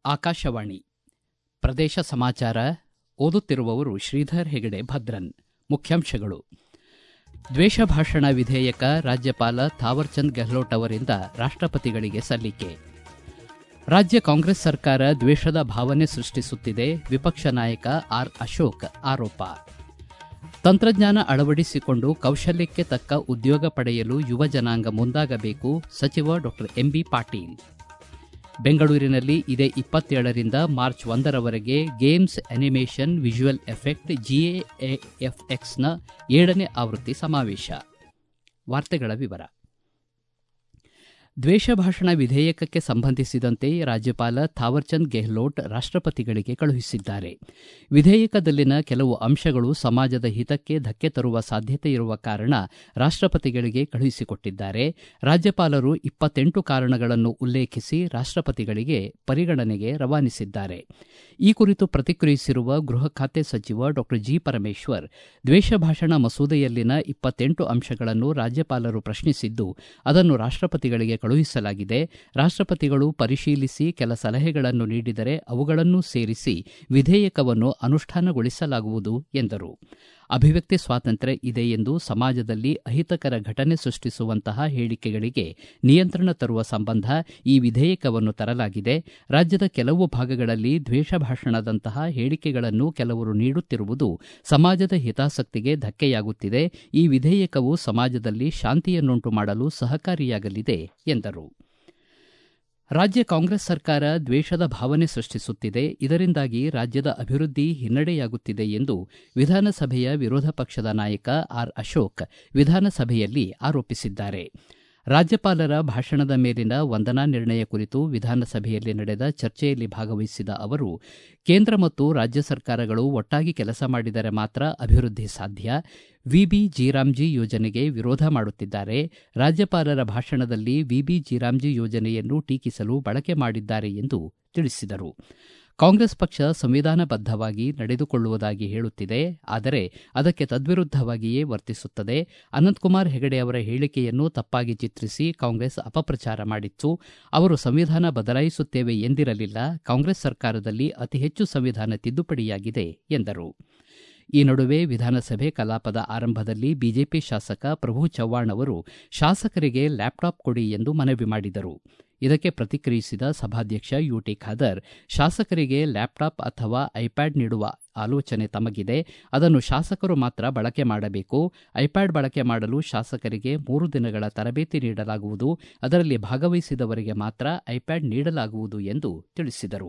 ಆಕಾಶವಾಣಿ ಪ್ರದೇಶ ಸಮಾಚಾರ ಓದುತ್ತಿರುವವರು ಶ್ರೀಧರ್ ಹೆಗಡೆ ಭದ್ರನ್ ಮುಖ್ಯಾಂಶಗಳು ದ್ವೇಷ ಭಾಷಣ ವಿಧೇಯಕ ರಾಜ್ಯಪಾಲ ಥಾವರ್ಚಂದ್ ಗೆಹ್ಲೋಟ್ ಅವರಿಂದ ರಾಷ್ಟಪತಿಗಳಿಗೆ ಸಲ್ಲಿಕೆ ರಾಜ್ಯ ಕಾಂಗ್ರೆಸ್ ಸರ್ಕಾರ ದ್ವೇಷದ ಭಾವನೆ ಸೃಷ್ಟಿಸುತ್ತಿದೆ ವಿಪಕ್ಷ ನಾಯಕ ಆರ್ ಅಶೋಕ್ ಆರೋಪ ತಂತ್ರಜ್ಞಾನ ಅಳವಡಿಸಿಕೊಂಡು ಕೌಶಲ್ಯಕ್ಕೆ ತಕ್ಕ ಉದ್ಯೋಗ ಪಡೆಯಲು ಯುವ ಜನಾಂಗ ಮುಂದಾಗಬೇಕು ಸಚಿವ ಡಾಕ್ಟರ್ ಎಂಬಿ ಪಾಟೀಲ್ ಬೆಂಗಳೂರಿನಲ್ಲಿ ಇದೇ ಇಪ್ಪತ್ತೇಳರಿಂದ ಮಾರ್ಚ್ ಒಂದರವರೆಗೆ ಗೇಮ್ಸ್ ಅನಿಮೇಷನ್ ವಿಜುವಲ್ ಎಫೆಕ್ಟ್ ಜಿಎಎಫ್ಎಕ್ಸ್ನ ಏಳನೇ ಆವೃತ್ತಿ ಸಮಾವೇಶ ವಾರ್ತೆಗಳ ವಿವರ ದ್ವೇಷ ಭಾಷಣ ವಿಧೇಯಕಕ್ಕೆ ಸಂಬಂಧಿಸಿದಂತೆ ರಾಜ್ಯಪಾಲ ಥಾವರ್ಚಂದ್ ಗೆಹ್ಲೋಟ್ ರಾಷ್ಟಪತಿಗಳಿಗೆ ಕಳುಹಿಸಿದ್ದಾರೆ ವಿಧೇಯಕದಲ್ಲಿನ ಕೆಲವು ಅಂಶಗಳು ಸಮಾಜದ ಹಿತಕ್ಕೆ ಧಕ್ಕೆ ತರುವ ಸಾಧ್ಯತೆ ಇರುವ ಕಾರಣ ರಾಷ್ಟಪತಿಗಳಿಗೆ ಕಳುಹಿಸಿಕೊಟ್ಟಿದ್ದಾರೆ ರಾಜ್ಯಪಾಲರು ಇಪ್ಪತ್ತೆಂಟು ಕಾರಣಗಳನ್ನು ಉಲ್ಲೇಖಿಸಿ ರಾಷ್ಟಪತಿಗಳಿಗೆ ಪರಿಗಣನೆಗೆ ರವಾನಿಸಿದ್ದಾರೆ ಈ ಕುರಿತು ಪ್ರತಿಕ್ರಿಯಿಸಿರುವ ಗೃಹ ಖಾತೆ ಸಚಿವ ಡಾಕ್ಟರ್ ಜಿ ಪರಮೇಶ್ವರ್ ದ್ವೇಷ ಭಾಷಣ ಮಸೂದೆಯಲ್ಲಿನ ಇಪ್ಪತ್ತೆಂಟು ಅಂಶಗಳನ್ನು ರಾಜ್ಯಪಾಲರು ಪ್ರಶ್ನಿಸಿದ್ದು ಅದನ್ನು ರಾಷ್ಟಪತಿಗಳಿಗೆ ಕಳುಹಿಸಲಾಗಿದೆ ರಾಷ್ಟಪತಿಗಳು ಪರಿಶೀಲಿಸಿ ಕೆಲ ಸಲಹೆಗಳನ್ನು ನೀಡಿದರೆ ಅವುಗಳನ್ನೂ ಸೇರಿಸಿ ವಿಧೇಯಕವನ್ನು ಅನುಷ್ಠಾನಗೊಳಿಸಲಾಗುವುದು ಎಂದರು ಅಭಿವ್ಯಕ್ತಿ ಸ್ವಾತಂತ್ರ್ಯ ಇದೆ ಎಂದು ಸಮಾಜದಲ್ಲಿ ಅಹಿತಕರ ಘಟನೆ ಸೃಷ್ಟಿಸುವಂತಹ ಹೇಳಿಕೆಗಳಿಗೆ ನಿಯಂತ್ರಣ ತರುವ ಸಂಬಂಧ ಈ ವಿಧೇಯಕವನ್ನು ತರಲಾಗಿದೆ ರಾಜ್ಯದ ಕೆಲವು ಭಾಗಗಳಲ್ಲಿ ದ್ವೇಷ ಭಾಷಣದಂತಹ ಹೇಳಿಕೆಗಳನ್ನು ಕೆಲವರು ನೀಡುತ್ತಿರುವುದು ಸಮಾಜದ ಹಿತಾಸಕ್ತಿಗೆ ಧಕ್ಕೆಯಾಗುತ್ತಿದೆ ಈ ವಿಧೇಯಕವು ಸಮಾಜದಲ್ಲಿ ಶಾಂತಿಯನ್ನುಂಟು ಮಾಡಲು ಸಹಕಾರಿಯಾಗಲಿದೆ ಎಂದರು ರಾಜ್ಯ ಕಾಂಗ್ರೆಸ್ ಸರ್ಕಾರ ದ್ವೇಷದ ಭಾವನೆ ಸೃಷ್ಟಿಸುತ್ತಿದೆ ಇದರಿಂದಾಗಿ ರಾಜ್ಯದ ಅಭಿವೃದ್ಧಿ ಹಿನ್ನಡೆಯಾಗುತ್ತಿದೆ ಎಂದು ವಿಧಾನಸಭೆಯ ವಿರೋಧ ಪಕ್ಷದ ನಾಯಕ ಆರ್ ಅಶೋಕ್ ವಿಧಾನಸಭೆಯಲ್ಲಿ ಆರೋಪಿಸಿದ್ದಾರೆ ರಾಜ್ಯಪಾಲರ ಭಾಷಣದ ಮೇಲಿನ ವಂದನಾ ನಿರ್ಣಯ ಕುರಿತು ವಿಧಾನಸಭೆಯಲ್ಲಿ ನಡೆದ ಚರ್ಚೆಯಲ್ಲಿ ಭಾಗವಹಿಸಿದ ಅವರು ಕೇಂದ್ರ ಮತ್ತು ರಾಜ್ಯ ಸರ್ಕಾರಗಳು ಒಟ್ಟಾಗಿ ಕೆಲಸ ಮಾಡಿದರೆ ಮಾತ್ರ ಅಭಿವೃದ್ಧಿ ಸಾಧ್ಯ ವಿಬಿ ಜೀರಾಮ್ಜಿ ಯೋಜನೆಗೆ ವಿರೋಧ ಮಾಡುತ್ತಿದ್ದಾರೆ ರಾಜ್ಯಪಾಲರ ಭಾಷಣದಲ್ಲಿ ವಿಬಿ ಜೀರಾಮ್ಜಿ ಯೋಜನೆಯನ್ನು ಟೀಕಿಸಲು ಬಳಕೆ ಮಾಡಿದ್ದಾರೆ ಎಂದು ತಿಳಿಸಿದರು ಕಾಂಗ್ರೆಸ್ ಪಕ್ಷ ಸಂವಿಧಾನಬದ್ಧವಾಗಿ ನಡೆದುಕೊಳ್ಳುವುದಾಗಿ ಹೇಳುತ್ತಿದೆ ಆದರೆ ಅದಕ್ಕೆ ತದ್ವಿರುದ್ದವಾಗಿಯೇ ವರ್ತಿಸುತ್ತದೆ ಅನಂತಕುಮಾರ್ ಹೆಗಡೆ ಅವರ ಹೇಳಿಕೆಯನ್ನು ತಪ್ಪಾಗಿ ಚಿತ್ರಿಸಿ ಕಾಂಗ್ರೆಸ್ ಅಪಪ್ರಚಾರ ಮಾಡಿತ್ತು ಅವರು ಸಂವಿಧಾನ ಬದಲಾಯಿಸುತ್ತೇವೆ ಎಂದಿರಲಿಲ್ಲ ಕಾಂಗ್ರೆಸ್ ಸರ್ಕಾರದಲ್ಲಿ ಅತಿ ಹೆಚ್ಚು ಸಂವಿಧಾನ ತಿದ್ದುಪಡಿಯಾಗಿದೆ ಎಂದರು ಈ ನಡುವೆ ವಿಧಾನಸಭೆ ಕಲಾಪದ ಆರಂಭದಲ್ಲಿ ಬಿಜೆಪಿ ಶಾಸಕ ಪ್ರಭು ಚವ್ಹಾಣ್ ಅವರು ಶಾಸಕರಿಗೆ ಲ್ಯಾಪ್ಟಾಪ್ ಕೊಡಿ ಎಂದು ಮನವಿ ಮಾಡಿದರು ಇದಕ್ಕೆ ಪ್ರತಿಕ್ರಿಯಿಸಿದ ಸಭಾಧ್ಯಕ್ಷ ಯುಟಿ ಖಾದರ್ ಶಾಸಕರಿಗೆ ಲ್ಯಾಪ್ಟಾಪ್ ಅಥವಾ ಐಪ್ಯಾಡ್ ನೀಡುವ ಆಲೋಚನೆ ತಮಗಿದೆ ಅದನ್ನು ಶಾಸಕರು ಮಾತ್ರ ಬಳಕೆ ಮಾಡಬೇಕು ಐಪ್ಯಾಡ್ ಬಳಕೆ ಮಾಡಲು ಶಾಸಕರಿಗೆ ಮೂರು ದಿನಗಳ ತರಬೇತಿ ನೀಡಲಾಗುವುದು ಅದರಲ್ಲಿ ಭಾಗವಹಿಸಿದವರಿಗೆ ಮಾತ್ರ ಐಪ್ಯಾಡ್ ನೀಡಲಾಗುವುದು ಎಂದು ತಿಳಿಸಿದರು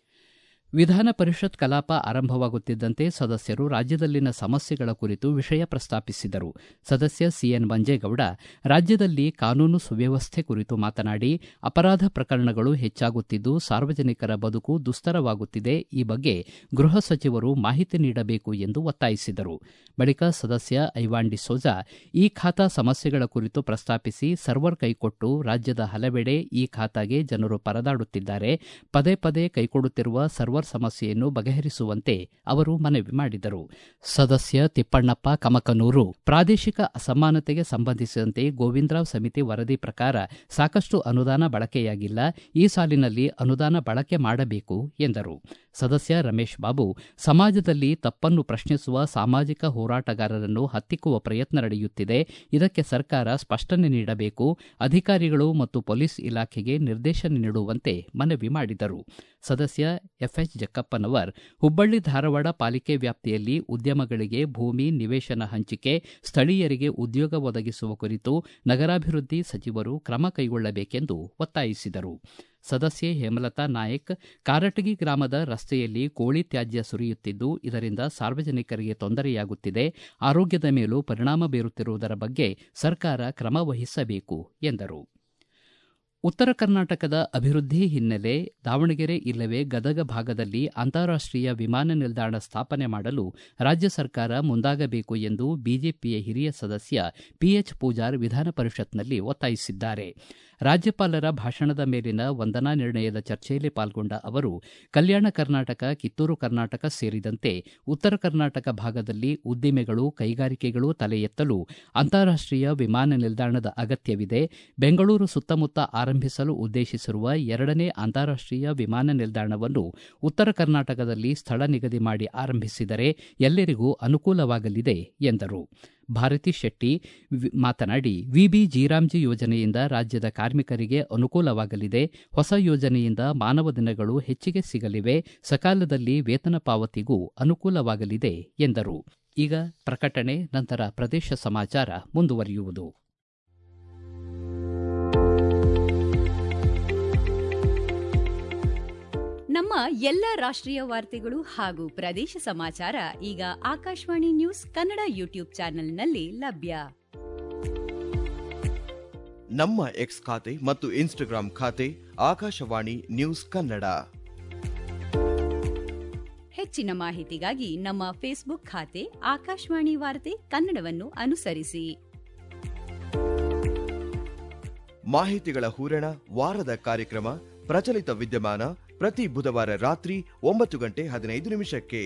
ವಿಧಾನ ಪರಿಷತ್ ಕಲಾಪ ಆರಂಭವಾಗುತ್ತಿದ್ದಂತೆ ಸದಸ್ಯರು ರಾಜ್ಯದಲ್ಲಿನ ಸಮಸ್ಯೆಗಳ ಕುರಿತು ವಿಷಯ ಪ್ರಸ್ತಾಪಿಸಿದರು ಸದಸ್ಯ ಸಿಎನ್ ಮಂಜೇಗೌಡ ರಾಜ್ಯದಲ್ಲಿ ಕಾನೂನು ಸುವ್ಯವಸ್ಥೆ ಕುರಿತು ಮಾತನಾಡಿ ಅಪರಾಧ ಪ್ರಕರಣಗಳು ಹೆಚ್ಚಾಗುತ್ತಿದ್ದು ಸಾರ್ವಜನಿಕರ ಬದುಕು ದುಸ್ತರವಾಗುತ್ತಿದೆ ಈ ಬಗ್ಗೆ ಗೃಹ ಸಚಿವರು ಮಾಹಿತಿ ನೀಡಬೇಕು ಎಂದು ಒತ್ತಾಯಿಸಿದರು ಬಳಿಕ ಸದಸ್ಯ ಐವಾನ್ ಡಿಸೋಜಾ ಈ ಖಾತಾ ಸಮಸ್ಯೆಗಳ ಕುರಿತು ಪ್ರಸ್ತಾಪಿಸಿ ಸರ್ವರ್ ಕೈಕೊಟ್ಟು ರಾಜ್ಯದ ಹಲವೆಡೆ ಈ ಖಾತಾಗೆ ಜನರು ಪರದಾಡುತ್ತಿದ್ದಾರೆ ಪದೇ ಪದೇ ಕೈಕೊಡುತ್ತಿರುವ ಸರ್ವರ್ ಸಮಸ್ಯೆಯನ್ನು ಬಗೆಹರಿಸುವಂತೆ ಅವರು ಮನವಿ ಮಾಡಿದರು ಸದಸ್ಯ ತಿಪ್ಪಣ್ಣಪ್ಪ ಕಮಕನೂರು ಪ್ರಾದೇಶಿಕ ಅಸಮಾನತೆಗೆ ಸಂಬಂಧಿಸಿದಂತೆ ಗೋವಿಂದರಾವ್ ಸಮಿತಿ ವರದಿ ಪ್ರಕಾರ ಸಾಕಷ್ಟು ಅನುದಾನ ಬಳಕೆಯಾಗಿಲ್ಲ ಈ ಸಾಲಿನಲ್ಲಿ ಅನುದಾನ ಬಳಕೆ ಮಾಡಬೇಕು ಎಂದರು ಸದಸ್ಯ ರಮೇಶ್ ಬಾಬು ಸಮಾಜದಲ್ಲಿ ತಪ್ಪನ್ನು ಪ್ರಶ್ನಿಸುವ ಸಾಮಾಜಿಕ ಹೋರಾಟಗಾರರನ್ನು ಹತ್ತಿಕ್ಕುವ ಪ್ರಯತ್ನ ನಡೆಯುತ್ತಿದೆ ಇದಕ್ಕೆ ಸರ್ಕಾರ ಸ್ಪಷ್ಟನೆ ನೀಡಬೇಕು ಅಧಿಕಾರಿಗಳು ಮತ್ತು ಪೊಲೀಸ್ ಇಲಾಖೆಗೆ ನಿರ್ದೇಶನ ನೀಡುವಂತೆ ಮನವಿ ಮಾಡಿದರು ಸದಸ್ಯ ಎಫ್ಎಚ್ ಜಕ್ಕಪ್ಪನವರ್ ಹುಬ್ಬಳ್ಳಿ ಧಾರವಾಡ ಪಾಲಿಕೆ ವ್ಯಾಪ್ತಿಯಲ್ಲಿ ಉದ್ಯಮಗಳಿಗೆ ಭೂಮಿ ನಿವೇಶನ ಹಂಚಿಕೆ ಸ್ಥಳೀಯರಿಗೆ ಉದ್ಯೋಗ ಒದಗಿಸುವ ಕುರಿತು ನಗರಾಭಿವೃದ್ಧಿ ಸಚಿವರು ಕ್ರಮ ಕೈಗೊಳ್ಳಬೇಕೆಂದು ಒತ್ತಾಯಿಸಿದರು ಸದಸ್ಯೆ ಹೇಮಲತಾ ನಾಯಕ್ ಕಾರಟಗಿ ಗ್ರಾಮದ ರಸ್ತೆಯಲ್ಲಿ ಕೋಳಿ ತ್ಯಾಜ್ಯ ಸುರಿಯುತ್ತಿದ್ದು ಇದರಿಂದ ಸಾರ್ವಜನಿಕರಿಗೆ ತೊಂದರೆಯಾಗುತ್ತಿದೆ ಆರೋಗ್ಯದ ಮೇಲೂ ಪರಿಣಾಮ ಬೀರುತ್ತಿರುವುದರ ಬಗ್ಗೆ ಸರ್ಕಾರ ಕ್ರಮ ವಹಿಸಬೇಕು ಎಂದರು ಉತ್ತರ ಕರ್ನಾಟಕದ ಅಭಿವೃದ್ಧಿ ಹಿನ್ನೆಲೆ ದಾವಣಗೆರೆ ಇಲ್ಲವೇ ಗದಗ ಭಾಗದಲ್ಲಿ ಅಂತಾರಾಷ್ಟೀಯ ವಿಮಾನ ನಿಲ್ದಾಣ ಸ್ಥಾಪನೆ ಮಾಡಲು ರಾಜ್ಯ ಸರ್ಕಾರ ಮುಂದಾಗಬೇಕು ಎಂದು ಬಿಜೆಪಿಯ ಹಿರಿಯ ಸದಸ್ಯ ಪಿಎಚ್ ಪೂಜಾರ್ ವಿಧಾನ ಪರಿಷತ್ನಲ್ಲಿ ಒತ್ತಾಯಿಸಿದ್ದಾರೆ ರಾಜ್ಯಪಾಲರ ಭಾಷಣದ ಮೇಲಿನ ವಂದನಾ ನಿರ್ಣಯದ ಚರ್ಚೆಯಲ್ಲಿ ಪಾಲ್ಗೊಂಡ ಅವರು ಕಲ್ಯಾಣ ಕರ್ನಾಟಕ ಕಿತ್ತೂರು ಕರ್ನಾಟಕ ಸೇರಿದಂತೆ ಉತ್ತರ ಕರ್ನಾಟಕ ಭಾಗದಲ್ಲಿ ಉದ್ದಿಮೆಗಳು ಕೈಗಾರಿಕೆಗಳು ತಲೆ ಎತ್ತಲು ಅಂತಾರಾಷ್ಟೀಯ ವಿಮಾನ ನಿಲ್ದಾಣದ ಅಗತ್ಯವಿದೆ ಬೆಂಗಳೂರು ಸುತ್ತಮುತ್ತ ಆರಂಭಿಸಲು ಉದ್ದೇಶಿಸಿರುವ ಎರಡನೇ ಅಂತಾರಾಷ್ಟೀಯ ವಿಮಾನ ನಿಲ್ದಾಣವನ್ನು ಉತ್ತರ ಕರ್ನಾಟಕದಲ್ಲಿ ಸ್ಥಳ ನಿಗದಿ ಮಾಡಿ ಆರಂಭಿಸಿದರೆ ಎಲ್ಲರಿಗೂ ಅನುಕೂಲವಾಗಲಿದೆ ಎಂದರು ಭಾರತಿ ಶೆಟ್ಟಿ ಮಾತನಾಡಿ ವಿಬಿ ಜೀರಾಮ್ಜಿ ಯೋಜನೆಯಿಂದ ರಾಜ್ಯದ ಕಾರ್ಮಿಕರಿಗೆ ಅನುಕೂಲವಾಗಲಿದೆ ಹೊಸ ಯೋಜನೆಯಿಂದ ಮಾನವ ದಿನಗಳು ಹೆಚ್ಚಿಗೆ ಸಿಗಲಿವೆ ಸಕಾಲದಲ್ಲಿ ವೇತನ ಪಾವತಿಗೂ ಅನುಕೂಲವಾಗಲಿದೆ ಎಂದರು ಈಗ ಪ್ರಕಟಣೆ ನಂತರ ಪ್ರದೇಶ ಸಮಾಚಾರ ಮುಂದುವರಿಯುವುದು ನಮ್ಮ ಎಲ್ಲ ರಾಷ್ಟ್ರೀಯ ವಾರ್ತೆಗಳು ಹಾಗೂ ಪ್ರದೇಶ ಸಮಾಚಾರ ಈಗ ಆಕಾಶವಾಣಿ ನ್ಯೂಸ್ ಕನ್ನಡ ಯೂಟ್ಯೂಬ್ ಚಾನೆಲ್ನಲ್ಲಿ ಲಭ್ಯ ನಮ್ಮ ಎಕ್ಸ್ ಖಾತೆ ಮತ್ತು ಇನ್ಸ್ಟಾಗ್ರಾಂ ಖಾತೆ ಆಕಾಶವಾಣಿ ನ್ಯೂಸ್ ಕನ್ನಡ ಹೆಚ್ಚಿನ ಮಾಹಿತಿಗಾಗಿ ನಮ್ಮ ಫೇಸ್ಬುಕ್ ಖಾತೆ ಆಕಾಶವಾಣಿ ವಾರ್ತೆ ಕನ್ನಡವನ್ನು ಅನುಸರಿಸಿ ಮಾಹಿತಿಗಳ ಹೂರಣ ವಾರದ ಕಾರ್ಯಕ್ರಮ ಪ್ರಚಲಿತ ವಿದ್ಯಮಾನ ಪ್ರತಿ ಬುಧವಾರ ರಾತ್ರಿ ಒಂಬತ್ತು ಗಂಟೆ ಹದಿನೈದು ನಿಮಿಷಕ್ಕೆ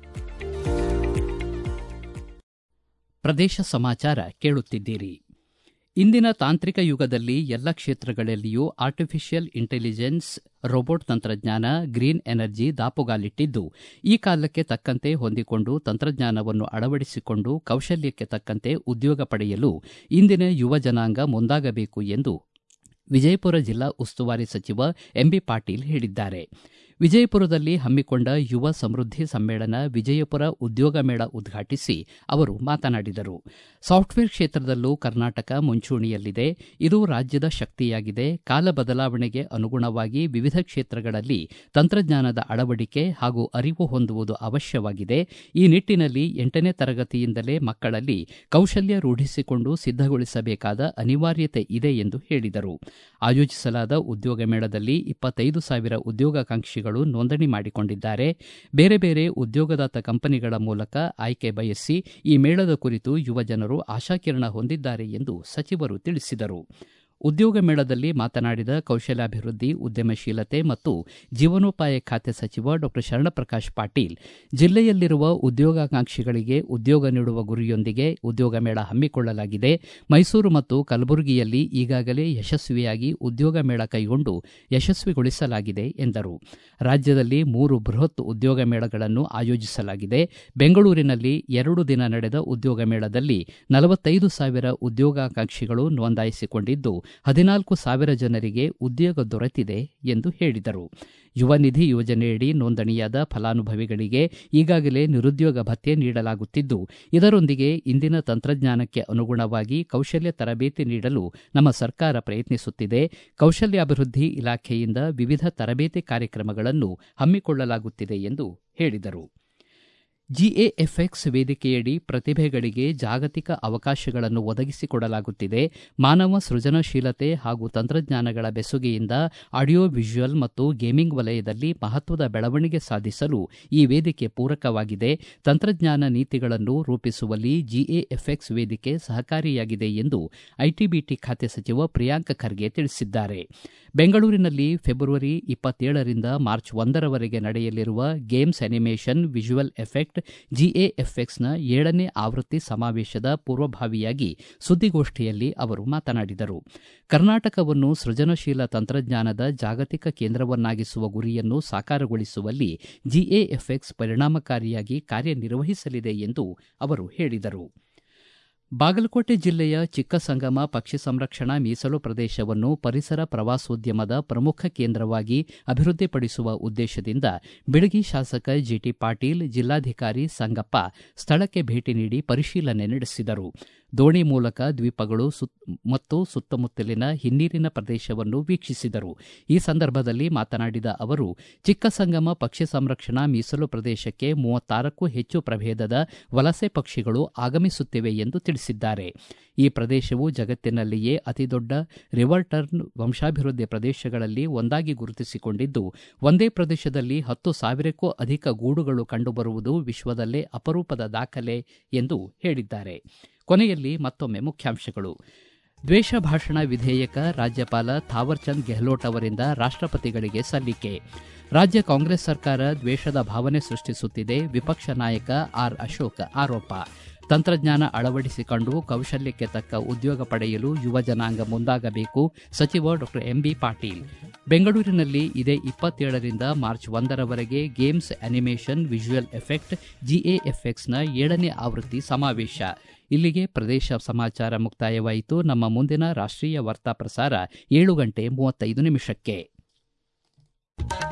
ಪ್ರದೇಶ ಸಮಾಚಾರ ಕೇಳುತ್ತಿದ್ದೀರಿ ಇಂದಿನ ತಾಂತ್ರಿಕ ಯುಗದಲ್ಲಿ ಎಲ್ಲ ಕ್ಷೇತ್ರಗಳಲ್ಲಿಯೂ ಆರ್ಟಿಫಿಷಿಯಲ್ ಇಂಟೆಲಿಜೆನ್ಸ್ ರೋಬೋಟ್ ತಂತ್ರಜ್ಞಾನ ಗ್ರೀನ್ ಎನರ್ಜಿ ದಾಪುಗಾಲಿಟ್ಟಿದ್ದು ಈ ಕಾಲಕ್ಕೆ ತಕ್ಕಂತೆ ಹೊಂದಿಕೊಂಡು ತಂತ್ರಜ್ಞಾನವನ್ನು ಅಳವಡಿಸಿಕೊಂಡು ಕೌಶಲ್ಯಕ್ಕೆ ತಕ್ಕಂತೆ ಉದ್ಯೋಗ ಪಡೆಯಲು ಇಂದಿನ ಯುವ ಜನಾಂಗ ಮುಂದಾಗಬೇಕು ಎಂದು ವಿಜಯಪುರ ಜಿಲ್ಲಾ ಉಸ್ತುವಾರಿ ಸಚಿವ ಎಂಬಿ ಪಾಟೀಲ್ ಹೇಳಿದ್ದಾರೆ ವಿಜಯಪುರದಲ್ಲಿ ಹಮ್ಮಿಕೊಂಡ ಯುವ ಸಮೃದ್ಧಿ ಸಮ್ಮೇಳನ ವಿಜಯಪುರ ಉದ್ಯೋಗ ಮೇಳ ಉದ್ಘಾಟಿಸಿ ಅವರು ಮಾತನಾಡಿದರು ಸಾಫ್ಟ್ವೇರ್ ಕ್ಷೇತ್ರದಲ್ಲೂ ಕರ್ನಾಟಕ ಮುಂಚೂಣಿಯಲ್ಲಿದೆ ಇದು ರಾಜ್ಯದ ಶಕ್ತಿಯಾಗಿದೆ ಕಾಲ ಬದಲಾವಣೆಗೆ ಅನುಗುಣವಾಗಿ ವಿವಿಧ ಕ್ಷೇತ್ರಗಳಲ್ಲಿ ತಂತ್ರಜ್ಞಾನದ ಅಳವಡಿಕೆ ಹಾಗೂ ಅರಿವು ಹೊಂದುವುದು ಅವಶ್ಯವಾಗಿದೆ ಈ ನಿಟ್ಟಿನಲ್ಲಿ ಎಂಟನೇ ತರಗತಿಯಿಂದಲೇ ಮಕ್ಕಳಲ್ಲಿ ಕೌಶಲ್ಯ ರೂಢಿಸಿಕೊಂಡು ಸಿದ್ಧಗೊಳಿಸಬೇಕಾದ ಅನಿವಾರ್ಯತೆ ಇದೆ ಎಂದು ಹೇಳಿದರು ಆಯೋಜಿಸಲಾದ ಉದ್ಯೋಗ ಮೇಳದಲ್ಲಿ ಇಪ್ಪತ್ತೈದು ಸಾವಿರ ಉದ್ಯೋಗಾಕಾಂಕ್ಷಿಗಳು ನೋಂದಣಿ ಮಾಡಿಕೊಂಡಿದ್ದಾರೆ ಬೇರೆ ಬೇರೆ ಉದ್ಯೋಗದಾತ ಕಂಪನಿಗಳ ಮೂಲಕ ಆಯ್ಕೆ ಬಯಸಿ ಈ ಮೇಳದ ಕುರಿತು ಯುವಜನರು ಆಶಾಕಿರಣ ಹೊಂದಿದ್ದಾರೆ ಎಂದು ಸಚಿವರು ತಿಳಿಸಿದರು ಉದ್ಯೋಗ ಮೇಳದಲ್ಲಿ ಮಾತನಾಡಿದ ಕೌಶಲ್ಯಾಭಿವೃದ್ಧಿ ಉದ್ಯಮಶೀಲತೆ ಮತ್ತು ಜೀವನೋಪಾಯ ಖಾತೆ ಸಚಿವ ಡಾಕ್ಟರ್ ಶರಣಪ್ರಕಾಶ್ ಪಾಟೀಲ್ ಜಿಲ್ಲೆಯಲ್ಲಿರುವ ಉದ್ಯೋಗಾಕಾಂಕ್ಷಿಗಳಿಗೆ ಉದ್ಯೋಗ ನೀಡುವ ಗುರಿಯೊಂದಿಗೆ ಉದ್ಯೋಗ ಮೇಳ ಹಮ್ಮಿಕೊಳ್ಳಲಾಗಿದೆ ಮೈಸೂರು ಮತ್ತು ಕಲಬುರಗಿಯಲ್ಲಿ ಈಗಾಗಲೇ ಯಶಸ್ವಿಯಾಗಿ ಉದ್ಯೋಗ ಮೇಳ ಕೈಗೊಂಡು ಯಶಸ್ವಿಗೊಳಿಸಲಾಗಿದೆ ಎಂದರು ರಾಜ್ಯದಲ್ಲಿ ಮೂರು ಬೃಹತ್ ಉದ್ಯೋಗ ಮೇಳಗಳನ್ನು ಆಯೋಜಿಸಲಾಗಿದೆ ಬೆಂಗಳೂರಿನಲ್ಲಿ ಎರಡು ದಿನ ನಡೆದ ಉದ್ಯೋಗ ಮೇಳದಲ್ಲಿ ನಲವತ್ತೈದು ಸಾವಿರ ಉದ್ಯೋಗಾಕಾಂಕ್ಷಿಗಳು ನೋಂದಾಯಿಸಿಕೊಂಡಿದ್ದು ಹದಿನಾಲ್ಕು ಸಾವಿರ ಜನರಿಗೆ ಉದ್ಯೋಗ ದೊರೆತಿದೆ ಎಂದು ಹೇಳಿದರು ಯುವ ನಿಧಿ ಯೋಜನೆಯಡಿ ನೋಂದಣಿಯಾದ ಫಲಾನುಭವಿಗಳಿಗೆ ಈಗಾಗಲೇ ನಿರುದ್ಯೋಗ ಭತ್ಯೆ ನೀಡಲಾಗುತ್ತಿದ್ದು ಇದರೊಂದಿಗೆ ಇಂದಿನ ತಂತ್ರಜ್ಞಾನಕ್ಕೆ ಅನುಗುಣವಾಗಿ ಕೌಶಲ್ಯ ತರಬೇತಿ ನೀಡಲು ನಮ್ಮ ಸರ್ಕಾರ ಪ್ರಯತ್ನಿಸುತ್ತಿದೆ ಕೌಶಲ್ಯಾಭಿವೃದ್ಧಿ ಇಲಾಖೆಯಿಂದ ವಿವಿಧ ತರಬೇತಿ ಕಾರ್ಯಕ್ರಮಗಳನ್ನು ಹಮ್ಮಿಕೊಳ್ಳಲಾಗುತ್ತಿದೆ ಎಂದು ಹೇಳಿದರು ಜಿಎಎಫ್ಎಕ್ಸ್ ವೇದಿಕೆಯಡಿ ಪ್ರತಿಭೆಗಳಿಗೆ ಜಾಗತಿಕ ಅವಕಾಶಗಳನ್ನು ಒದಗಿಸಿಕೊಡಲಾಗುತ್ತಿದೆ ಮಾನವ ಸೃಜನಶೀಲತೆ ಹಾಗೂ ತಂತ್ರಜ್ಞಾನಗಳ ಬೆಸುಗೆಯಿಂದ ಆಡಿಯೋ ವಿಜುವಲ್ ಮತ್ತು ಗೇಮಿಂಗ್ ವಲಯದಲ್ಲಿ ಮಹತ್ವದ ಬೆಳವಣಿಗೆ ಸಾಧಿಸಲು ಈ ವೇದಿಕೆ ಪೂರಕವಾಗಿದೆ ತಂತ್ರಜ್ಞಾನ ನೀತಿಗಳನ್ನು ರೂಪಿಸುವಲ್ಲಿ ಜಿಎಎಫ್ಎಕ್ಸ್ ವೇದಿಕೆ ಸಹಕಾರಿಯಾಗಿದೆ ಎಂದು ಐಟಿಬಿಟಿ ಖಾತೆ ಸಚಿವ ಪ್ರಿಯಾಂಕ್ ಖರ್ಗೆ ತಿಳಿಸಿದ್ದಾರೆ ಬೆಂಗಳೂರಿನಲ್ಲಿ ಫೆಬ್ರವರಿ ಇಪ್ಪತ್ತೇಳರಿಂದ ಮಾರ್ಚ್ ಒಂದರವರೆಗೆ ನಡೆಯಲಿರುವ ಗೇಮ್ಸ್ ಅನಿಮೇಷನ್ ವಿಜುವಲ್ ಎಫೆಕ್ಟ್ ಜಿಎಎಫ್ಎಕ್ಸ್ನ ಏಳನೇ ಆವೃತ್ತಿ ಸಮಾವೇಶದ ಪೂರ್ವಭಾವಿಯಾಗಿ ಸುದ್ದಿಗೋಷ್ಠಿಯಲ್ಲಿ ಅವರು ಮಾತನಾಡಿದರು ಕರ್ನಾಟಕವನ್ನು ಸೃಜನಶೀಲ ತಂತ್ರಜ್ಞಾನದ ಜಾಗತಿಕ ಕೇಂದ್ರವನ್ನಾಗಿಸುವ ಗುರಿಯನ್ನು ಸಾಕಾರಗೊಳಿಸುವಲ್ಲಿ ಜಿಎಎಫ್ಎಕ್ಸ್ ಪರಿಣಾಮಕಾರಿಯಾಗಿ ಕಾರ್ಯನಿರ್ವಹಿಸಲಿದೆ ಎಂದು ಅವರು ಹೇಳಿದರು ಬಾಗಲಕೋಟೆ ಜಿಲ್ಲೆಯ ಚಿಕ್ಕಸಂಗಮ ಪಕ್ಷಿ ಸಂರಕ್ಷಣಾ ಮೀಸಲು ಪ್ರದೇಶವನ್ನು ಪರಿಸರ ಪ್ರವಾಸೋದ್ಯಮದ ಪ್ರಮುಖ ಕೇಂದ್ರವಾಗಿ ಅಭಿವೃದ್ಧಿಪಡಿಸುವ ಉದ್ದೇಶದಿಂದ ಬಿಡಗಿ ಶಾಸಕ ಜಿಟಿ ಪಾಟೀಲ್ ಜಿಲ್ಲಾಧಿಕಾರಿ ಸಂಗಪ್ಪ ಸ್ಥಳಕ್ಕೆ ಭೇಟಿ ನೀಡಿ ಪರಿಶೀಲನೆ ನಡೆಸಿದರು ದೋಣಿ ಮೂಲಕ ದ್ವೀಪಗಳು ಮತ್ತು ಸುತ್ತಮುತ್ತಲಿನ ಹಿನ್ನೀರಿನ ಪ್ರದೇಶವನ್ನು ವೀಕ್ಷಿಸಿದರು ಈ ಸಂದರ್ಭದಲ್ಲಿ ಮಾತನಾಡಿದ ಅವರು ಚಿಕ್ಕಸಂಗಮ ಪಕ್ಷಿ ಸಂರಕ್ಷಣಾ ಮೀಸಲು ಪ್ರದೇಶಕ್ಕೆ ಮೂವತ್ತಾರಕ್ಕೂ ಹೆಚ್ಚು ಪ್ರಭೇದದ ವಲಸೆ ಪಕ್ಷಿಗಳು ಆಗಮಿಸುತ್ತಿವೆ ಎಂದು ತಿಳಿಸಿದ್ದಾರೆ ಈ ಪ್ರದೇಶವು ಜಗತ್ತಿನಲ್ಲಿಯೇ ಅತಿದೊಡ್ಡ ರಿವರ್ ಟರ್ನ್ ವಂಶಾಭಿವೃದ್ಧಿ ಪ್ರದೇಶಗಳಲ್ಲಿ ಒಂದಾಗಿ ಗುರುತಿಸಿಕೊಂಡಿದ್ದು ಒಂದೇ ಪ್ರದೇಶದಲ್ಲಿ ಹತ್ತು ಸಾವಿರಕ್ಕೂ ಅಧಿಕ ಗೂಡುಗಳು ಕಂಡುಬರುವುದು ವಿಶ್ವದಲ್ಲೇ ಅಪರೂಪದ ದಾಖಲೆ ಎಂದು ಹೇಳಿದ್ದಾರೆ ಕೊನೆಯಲ್ಲಿ ಮತ್ತೊಮ್ಮೆ ಮುಖ್ಯಾಂಶಗಳು ದ್ವೇಷ ಭಾಷಣ ವಿಧೇಯಕ ರಾಜ್ಯಪಾಲ ಥಾವರ್ಚಂದ್ ಗೆಹ್ಲೋಟ್ ಅವರಿಂದ ರಾಷ್ಟಪತಿಗಳಿಗೆ ಸಲ್ಲಿಕೆ ರಾಜ್ಯ ಕಾಂಗ್ರೆಸ್ ಸರ್ಕಾರ ದ್ವೇಷದ ಭಾವನೆ ಸೃಷ್ಟಿಸುತ್ತಿದೆ ವಿಪಕ್ಷ ನಾಯಕ ಆರ್ ಅಶೋಕ್ ಆರೋಪ ತಂತ್ರಜ್ಞಾನ ಅಳವಡಿಸಿಕೊಂಡು ಕೌಶಲ್ಯಕ್ಕೆ ತಕ್ಕ ಉದ್ಯೋಗ ಪಡೆಯಲು ಯುವ ಜನಾಂಗ ಮುಂದಾಗಬೇಕು ಸಚಿವ ಡಾಕ್ಟರ್ ಎಂಬಿ ಪಾಟೀಲ್ ಬೆಂಗಳೂರಿನಲ್ಲಿ ಇದೇ ಇಪ್ಪತ್ತೇಳರಿಂದ ಮಾರ್ಚ್ ಒಂದರವರೆಗೆ ಗೇಮ್ಸ್ ಅನಿಮೇಷನ್ ವಿಜುವಲ್ ಎಫೆಕ್ಟ್ ಜಿಎಎಫ್ಎಕ್ಸ್ನ ಏಳನೇ ಆವೃತ್ತಿ ಸಮಾವೇಶ ಇಲ್ಲಿಗೆ ಪ್ರದೇಶ ಸಮಾಚಾರ ಮುಕ್ತಾಯವಾಯಿತು ನಮ್ಮ ಮುಂದಿನ ರಾಷ್ಟೀಯ ವಾರ್ತಾ ಪ್ರಸಾರ ಏಳು ಗಂಟೆ ಮೂವತ್ತೈದು ನಿಮಿಷಕ್ಕೆ